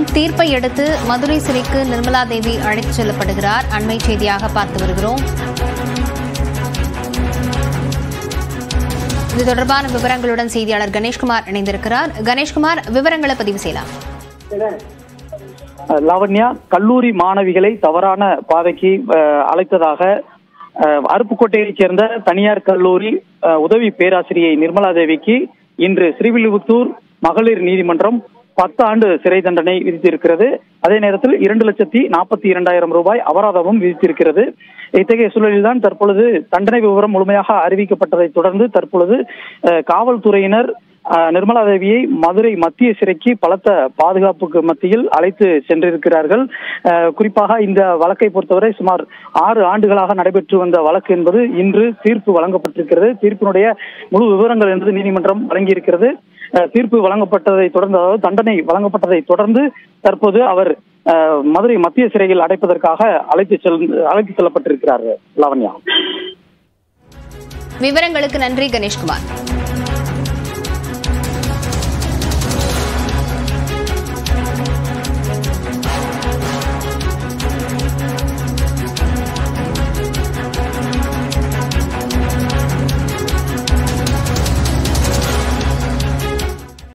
தீர்ப்பை அடுத்து மதுரை சிறைக்கு நிர்மலா தேவி அழைத்துச் செல்லப்படுகிறார் அண்மை செய்தியாக பார்த்து வருகிறோம் இது தொடர்பான விவரங்களுடன் செய்தியாளர் கணேஷ்குமார் இணைந்திருக்கிறார் கணேஷ்குமார் விவரங்களை பதிவு செய்யலாம் லாவண்யா கல்லூரி மாணவிகளை தவறான பாதைக்கு அஹ், அழைத்ததாக அஹ், அருப்புக்கோட்டையைச் சேர்ந்த தனியார் கல்லூரி அஹ், உதவி பேராசிரியை நிர்மலா தேவிக்கு இன்று ஸ்ரீவில்லிபுத்தூர் மகளிர் நீதிமன்றம் பத்து ஆண்டு சிறை தண்டனை விதித்திருக்கிறது அதே நேரத்தில் இரண்டு லட்சத்தி நாற்பத்தி இரண்டாயிரம் ரூபாய் அபராதமும் விதித்திருக்கிறது இத்தகைய சூழலில்தான் தற்பொழுது தண்டனை விவரம் முழுமையாக அறிவிக்கப்பட்டதை தொடர்ந்து தற்பொழுது அஹ், காவல்துறையினர் அஹ், நிர்மலா தேவியை மதுரை மத்திய சிறைக்கு பலத்த பாதுகாப்புக்கு மத்தியில் அழைத்து சென்றிருக்கிறார்கள் அஹ், குறிப்பாக இந்த வழக்கை பொறுத்தவரை சுமார் ஆறு ஆண்டுகளாக நடைபெற்று வந்த வழக்கு என்பது இன்று தீர்ப்பு வழங்கப்பட்டிருக்கிறது தீர்ப்பினுடைய முழு விவரங்கள் என்பது நீதிமன்றம் வழங்கியிருக்கிறது அஹ், தீர்ப்பு வழங்கப்பட்டதை தொடர்ந்து அதாவது தண்டனை வழங்கப்பட்டதை தொடர்ந்து தற்போது அவர் அஹ், மதுரை மத்திய சிறையில் அடைப்பதற்காக அழைத்து செல் அழைத்து செல்லப்பட்டிருக்கிறார் லாவண்யா விவரங்களுக்கு நன்றி கணேஷ்குமார்